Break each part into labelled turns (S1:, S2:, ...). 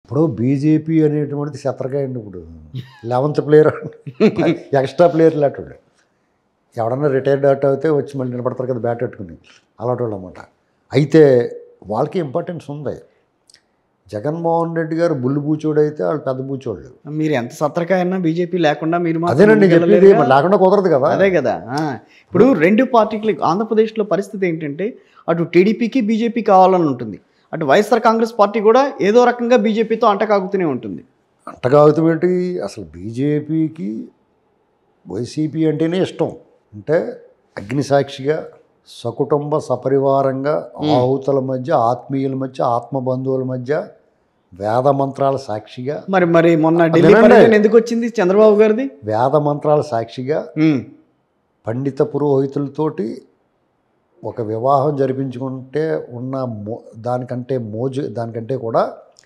S1: ఇప్పుడు బీజేపీ అనేటువంటిది శత్రకాయ అండి ఇప్పుడు లెవెంత్ ప్లేయర్ ఎక్స్ట్రా ప్లేయర్ లాంటి ఎవడన్నా రిటైర్డ్ అవుట్ అయితే వచ్చి మళ్ళీ నిలబడతారు కదా బ్యాట్ పెట్టుకుని అలాంటి వాళ్ళు అనమాట అయితే వాళ్ళకి ఇంపార్టెన్స్ ఉంది జగన్మోహన్ రెడ్డి గారు బుల్లు బూచోడు అయితే వాళ్ళు పెద్ద బూచోళ్ళు
S2: మీరు ఎంత సత్రకాయన్నా బీజేపీ లేకుండా మీరు మాత్రం
S1: అదేనండి నేను చెప్పేది
S2: ముందుకెళ్ళలేరుగా?
S1: మరి లేకుండా కుదరదు కదా
S2: అదే కదా ఆ. ఇప్పుడు రెండు పార్టీలు ఆంధ్రప్రదేశ్లో పరిస్థితి ఏంటంటే అటు టీడీపీకి బీజేపీ కావాలని ఉంటుంది అటు వైఎస్ఆర్ కాంగ్రెస్ పార్టీ కూడా ఏదో రకంగా బీజేపీతో అంటకాగుతూనే ఉంటుంది
S1: అంటగాగుతం ఏంటి అసలు బీజేపీకి వైసీపీ అంటేనే ఇష్టం అంటే అగ్నిసాక్షిగా సకుటుంబ సపరివారంగా ఆహుతుల మధ్య ఆత్మీయుల మధ్య ఆత్మబంధువుల మధ్య వేద మంత్రాల సాక్షిగా
S2: మరి మరి మొన్న ఢిల్లీ
S1: వినండి.
S2: పర్యటన ఎందుకు వచ్చింది చంద్రబాబు గారిది
S1: వేద మంత్రాల సాక్షిగా
S2: ఉమ్.
S1: పండిత పురోహితులతోటి ఒక వివాహం జరిపించుకుంటే ఉన్న మో దానికంటే మోజు దానికంటే కూడా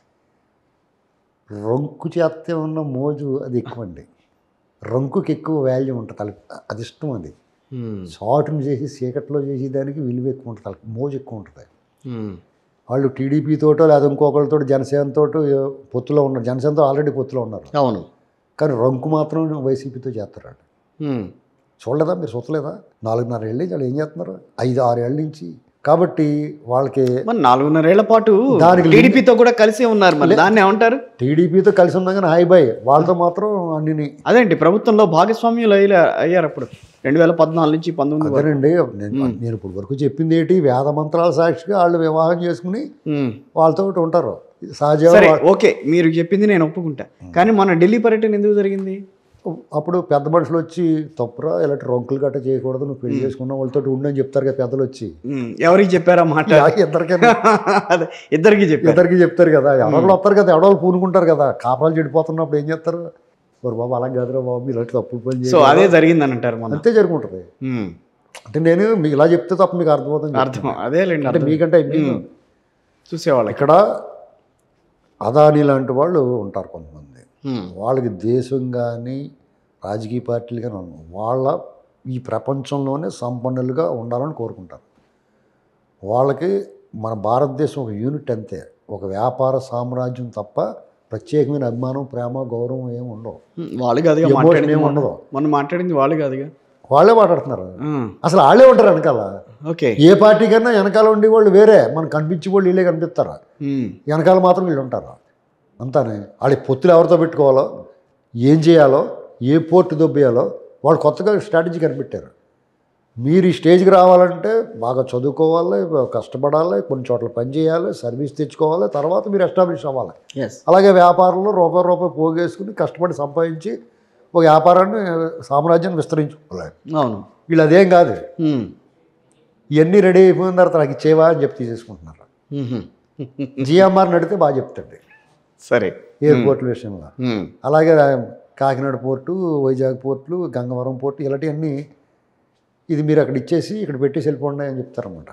S1: రొంకు చేస్తే ఉన్న మోజు అది ఎక్కువ అండి రొంకుకి ఎక్కువ వాల్యూ ఉంటుంది వాళ్ళకి అది ఇష్టం అది
S2: ఉమ్.
S1: షార్ట్ని చేసి చీకట్లో చేసి దానికి విలువ ఎక్కువ ఉంటుంది వాళ్ళకి మోజు ఎక్కువ ఉంటుంది
S2: ఉమ్.
S1: వాళ్ళు టీడీపీతోటో లేదా ఇంకొకరితో జనసేనతో పొత్తులో ఉన్నారు జనసేనతో ఆల్రెడీ పొత్తులో ఉన్నారు
S2: అవును
S1: కానీ రొంకు మాత్రం వైసీపీతో చేస్తారు వాళ్ళు
S2: ఉమ్.
S1: చూడలేదా మీరు చూడలేదా నాలుగున్నర ఏళ్ళ నుంచి వాళ్ళు ఏం చేస్తున్నారు ఐదు ఆరు ఏళ్ళ నుంచి కాబట్టి వాళ్ళకి
S2: మరి నాలుగున్నరేళ్ల పాటు
S1: దానికి
S2: టీడీపీతో కూడా కలిసే ఉన్నారు మరి దాన్ని ఏమంటారు
S1: టీడీపీతో కలిసి ఉన్నాం కానీ హాయ్ బాయ్ వాళ్ళతో మాత్రం అన్ని
S2: అదేంటి ప్రభుత్వంలో భాగస్వామ్యులు అయ్యా అయ్యారు అప్పుడు రెండు వేల పద్నాలుగు నుంచి పంతొమ్మిది వరకు
S1: అదేనండి నేను నేను ఇప్పుడు వరకు చెప్పింది ఏంటి వేద మంత్రాల సాక్షిగా వాళ్ళు వివాహం చేసుకుని
S2: ఉమ్.
S1: వాళ్ళతో ఉంటారు ఇది సహజంగా
S2: సరే ఓకే మీరు చెప్పింది నేను ఒప్పుకుంటా కానీ మన ఢిల్లీ పర్యటన ఎందుకు జరిగింది
S1: అప్పుడు పెద్ద మనుషులు వచ్చి తప్పురా ఇలాంటి రొంకులు గట్ట చేయకూడదు నువ్వు పెళ్లి చేసుకున్న వాళ్ళతో ఉండని చెప్తారు కదా పెద్దలు వచ్చి
S2: ఉమ్. ఎవరికి చెప్పారా మాట
S1: ఇద్దరికైనా
S2: అదే ఇద్దరికి చెప్పారు
S1: ఇద్దరికి చెప్తారు కదా ఎవరో వస్తారు కదా ఎవడో పూనుకుంటారు కదా కాపురాలు చెడిపోతున్నప్పుడు ఏం చేస్తారు మరి బాబు అలా కాదురా బాబు మీరు ఇలాంటి తప్పుడు పని
S2: సో
S1: చేయాలి
S2: అదే జరిగిందని అంటారు మన
S1: అంతే జరుగుంటుంది
S2: ఉమ్.
S1: అంటే నేను మీకు ఇలా చెప్తే తప్ప మీకు అర్థమవుతుంది
S2: అర్థం అదేలేండి
S1: అంటే
S2: అర్థం.
S1: మీకంటే మీకు
S2: ఉమ్. చూసేవాళ్ళకి
S1: ఇక్కడ అదానీ లాంటి వాళ్ళు ఉంటారు కొంతమంది
S2: ఉమ్.
S1: వాళ్ళకి దేశం కానీ రాజకీయ పార్టీలు కానీ ఉండవు. వాళ్ళ ఈ ప్రపంచంలోనే సంపన్నులుగా ఉండాలని కోరుకుంటారు వాళ్ళకి మన భారతదేశం ఒక యూనిట్ అంతే ఒక వ్యాపార సామ్రాజ్యం తప్ప ప్రత్యేకమైన అభిమానం ప్రేమ గౌరవం ఏమి ఉండవు
S2: ఉమ్. వాళ్ళు కాదుగా
S1: Emotion
S2: మాట్లాడింది
S1: ఏమి
S2: మొన్న.
S1: ఉండదు.
S2: మొన్న మాట్లాడింది వాళ్ళు కాదుగా
S1: వాళ్ళే మాట్లాడుతున్నారు
S2: ఉమ్.
S1: అసలు వాళ్ళే ఉంటారు వెనకాల
S2: ఓకే
S1: ఏ పార్టీ కన్నా వెనకాల ఉండే వాళ్ళు వేరే మనకు కనిపించే వాళ్ళు వీళ్ళే కనిపిస్తారు
S2: ఉమ్.
S1: వెనకాల మాత్రం వీళ్ళు ఉంటారు అంతానే వాళ్ళ పొత్తులు ఎవరితో పెట్టుకోవాలో ఏం చేయాలో ఏ పోర్టు దొబ్బేయాలో వాళ్ళు కొత్తగా స్ట్రాటజీ కనిపెట్టారు మీరు ఈ స్టేజ్కి రావాలంటే బాగా చదువుకోవాలి కష్టపడాలి కొన్ని చోట్ల పని చేయాలి సర్వీస్ తెచ్చుకోవాలి తర్వాత మీరు ఎస్టాబ్లిష్ అవ్వాలి
S2: ఎస్
S1: అలాగే వ్యాపారంలో రూపాయి రూపాయి పోగేసుకుని కష్టపడి సంపాదించి ఒక వ్యాపారాన్ని సామ్రాజ్యాన్ని విస్తరించుకోవాలి
S2: అవును
S1: వీళ్ళు అదేం కాదు
S2: ఉమ్.
S1: ఇవన్నీ రెడీ అయిపోయిన తర్వాత నాకు ఇచ్చేవా అని చెప్పి తీసేసుకుంటున్నారు
S2: ఉహు.
S1: జిఎంఆర్ నడితే బాగా చెప్తాడు
S2: సరే
S1: ఎయిర్పోర్ట్ల విషయంలో
S2: ఉమ్.
S1: అలాగే కాకినాడ పోర్టు వైజాగ్ పోర్టులు గంగవరం పోర్టు ఇలాంటివన్నీ ఇది మీరు అక్కడ ఇచ్చేసి ఇక్కడ పెట్టేసి వెళ్ళిపోండి అని చెప్తారన్నమాట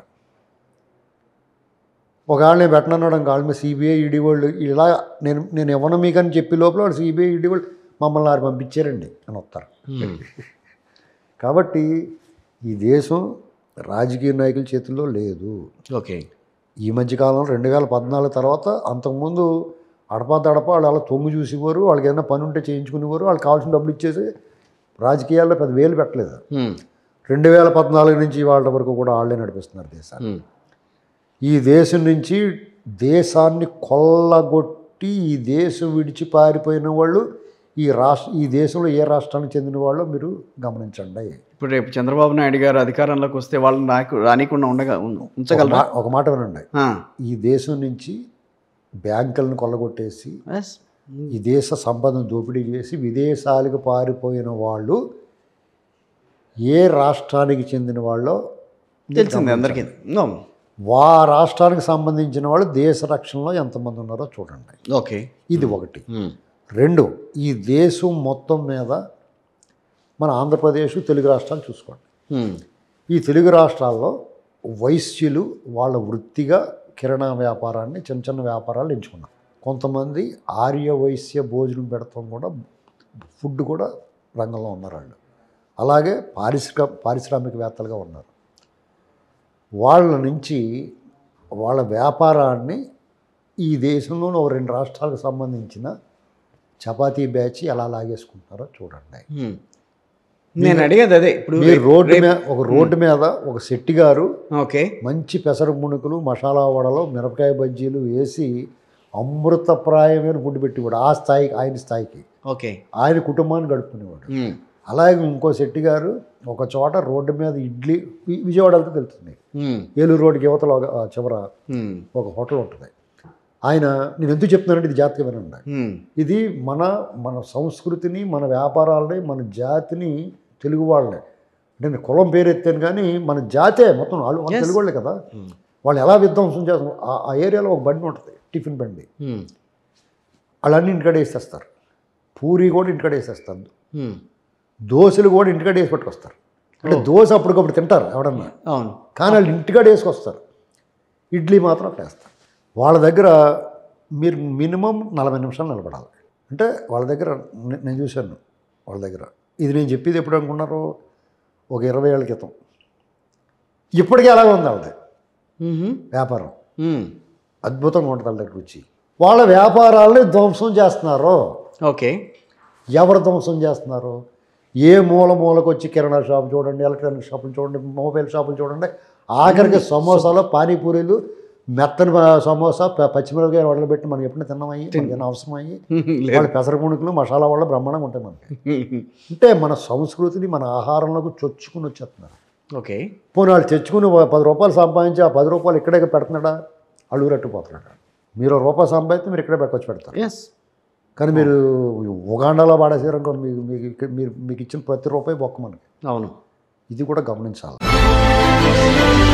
S1: ఒకవేళ నేను పెట్టనన్నాడు కాళ్ళ మీద సిబిఐ ఈడీ వాళ్ళు ఇలా నేను నేను ఇవ్వను మీకు అని చెప్పి లోపల వాళ్ళు సిబిఐ ఈడీ వాళ్ళు మమ్మల్ని వారు పంపించారండి అని వస్తారు
S2: ఉమ్.
S1: కాబట్టి ఈ దేశం రాజకీయ నాయకుల చేతుల్లో లేదు
S2: ఓకే
S1: ఈ మధ్యకాలంలో రెండు వేల పద్నాలుగు తర్వాత అంతకుముందు అడపా దడప వాళ్ళు అలా తొంగు చూసేవారు వాళ్ళకి ఏదైనా పని ఉంటే చేయించుకునేవారు వాళ్ళకి కావాల్సిన డబ్బులు ఇచ్చేసి రాజకీయాల్లో పెద్ద వేలు పెట్టలేదు
S2: ఉమ్.
S1: రెండు వేల పద్నాలుగు నుంచి వాళ్ళ వరకు కూడా వాళ్ళే నడిపిస్తున్నారు దేశాన్ని
S2: ఉమ్.
S1: ఈ దేశం నుంచి దేశాన్ని కొల్లగొట్టి ఈ దేశం విడిచి పారిపోయిన వాళ్ళు ఈ రాష్ట్ర ఈ దేశంలో ఏ రాష్ట్రానికి చెందిన వాళ్ళో మీరు గమనించండి
S2: ఇప్పుడు రేపు చంద్రబాబు నాయుడు గారు అధికారంలోకి వస్తే వాళ్ళని నాకు రానికుండా ఉండగా ఉం-
S1: ఒక
S2: ఉంచగలరా
S1: మా- ఒక మాట వినండి
S2: ఆ.
S1: ఈ దేశం నుంచి బ్యాంకులను కొల్లగొట్టేసి
S2: Yes.
S1: ఈ దేశ సంపదను దోపిడీ చేసి విదేశాలకు పారిపోయిన వాళ్ళు ఏ రాష్ట్రానికి చెందిన వాళ్ళో
S2: తెలిసింది అందరికీ No.
S1: వా రాష్ట్రానికి సంబంధించిన వాళ్ళు దేశ రక్షణలో ఎంతమంది ఉన్నారో చూడండి
S2: ఓకే
S1: ఇది ఒకటి
S2: ఉమ్.
S1: రెండు ఈ దేశం మొత్తం మీద మన ఆంధ్రప్రదేశ్ తెలుగు రాష్ట్రాలు చూసుకోండి
S2: ఉమ్.
S1: ఈ తెలుగు రాష్ట్రాల్లో వైశ్యులు వాళ్ళ వృత్తిగా కిరాణా వ్యాపారాన్ని చిన్న చిన్న వ్యాపారాలు ఎంచుకున్నారు కొంతమంది ఆర్య వైశ్య భోజనం పెడతాం కూడా ఫుడ్ కూడా రంగంలో ఉన్నారు వాళ్ళు అలాగే పారిశ్రా పారిశ్రామికవేత్తలుగా ఉన్నారు వాళ్ళ నుంచి వాళ్ళ వ్యాపారాన్ని ఈ దేశంలోని ఒక రెండు రాష్ట్రాలకు సంబంధించిన చపాతీ బ్యాచ్ ఎలా లాగేసుకుంటారో చూడండి
S2: హ్మ్. నేను అడిగేది అదే ఇప్పుడు
S1: మీరు రోడ్డు మీద ఒక రోడ్డు మీద ఒక శెట్టి గారు
S2: ఓకే
S1: మంచి పెసర ముణుకులు మసాలా వడలు మిరపకాయ బజ్జీలు వేసి అమృతప్రాయమైన ఫుడ్ పెట్టేవాడు ఆ స్థాయికి ఆయన స్థాయికి
S2: ఓకే
S1: ఆయన కుటుంబాన్ని గడుపుకునేవాడు
S2: హ్మ్.
S1: అలాగే ఇంకో శెట్టి గారు ఒక చోట రోడ్డు మీద ఇడ్లీ వి- విజయవాడ వెళ్తే తెలుస్తుంది
S2: హ్మ్.
S1: ఏలూరు రోడ్డుకి యువతలో ఒక- ఆ చివర
S2: హ్మ్.
S1: ఒక హోటల్ ఉంటుంది ఆయన నేను ఎందుకు చెప్తున్నానంటే ఇది జాతక వినండి
S2: హ్మ్.
S1: ఇది మన మన సంస్కృతిని మన వ్యాపారాలని మన జాతిని తెలుగు వాళ్ళని అంటే నేను కులం పేరు ఎత్తాను కానీ మన జాతే మొత్తం వాళ్ళు వాళ్ళు
S2: Yes.
S1: తెలుగు వాళ్ళే కదా
S2: Hmm.
S1: వాళ్ళు ఎలా విధ్వంసం చేస్తారు ఆ- ఆ ఏరియాలో ఒక బండి ఉంటుంది టిఫిన్ బండి
S2: హ్మ్.
S1: వాళ్ళన్నీ ఇంటికాడ వేసేస్తారు పూరి కూడా ఇంటికాడ వేసేస్తారు
S2: హ్మ్.
S1: దోశలు కూడా ఇంటికాడ వేసి పట్టుకొస్తారు అంటే దోశ అప్పటికప్పుడు తింటారు ఎవడన్నా
S2: అవును
S1: కానీ వాళ్ళు ఇంటికాడ వేసుకొస్తారు ఇడ్లీ మాత్రం అక్కడ వేస్తారు వాళ్ళ దగ్గర మీరు మినిమం నలభై నిమిషాలు నిలబడాలి అంటే వాళ్ళ దగ్గర నే- నేను చూశాను వాళ్ళ దగ్గర ఇది నేను చెప్పేది ఎప్పుడు అనుకున్నారు ఒక ఇరవై ఏళ్ళ క్రితం ఇప్పటికీ అలాగే ఉంది వాళ్ళది
S2: మ్మ్.
S1: వ్యాపారం
S2: మ్మ్.
S1: అద్భుతంగా ఉంటుంది వాళ్ళ దగ్గర రుచి వాళ్ళ వ్యాపారాలని ధ్వంసం చేస్తున్నారు
S2: ఓకే
S1: ఎవరు ధ్వంసం చేస్తున్నారు ఏ మూల మూలకు వచ్చి కిరాణా షాప్ చూడండి ఎలక్ట్రానిక్ షాపులు చూడండి మొబైల్ షాపులు చూడండి ఆఖరికి సమోసాలు పానీపూరీలు మెత్తని ప- సమోసా ప- పచ్చిమిరపకాయ వడలు పెట్టి మనం ఎప్పుడైనా తిన్నామయ్యి మనకి అవసరం అయ్యి
S2: లేదు
S1: వాళ్ళ పెసర పుణుకులు మసాలా వల్ల బ్రహ్మాండంగా ఉంటాయి మనకి అంటే మన సంస్కృతిని మన ఆహారంలోకి చొచ్చుకుని వచ్చేస్తున్నారు
S2: ఓకే
S1: పోనీ వాళ్ళు తెచ్చుకుని ఓ పది రూపాయలు సంపాదించి ఆ పది రూపాయలు ఇక్కడే పెడుతున్నాడా అడుగురట్టుపోతున్నాడా మీరు ఒక రూపాయి సంపాదిస్తే మీరు ఇక్కడే పెట్టుకొచ్చి పెడతారు
S2: ఎస్
S1: కానీ మీరు ఉగాండాలో పాడేసారు అనుకో మీకు మీకు ఇక్కడ- మీరు మీకు ఇచ్చిన ప్రతి రూపాయి బొక్క మనకి
S2: అవును
S1: ఇది కూడా గమనించాలి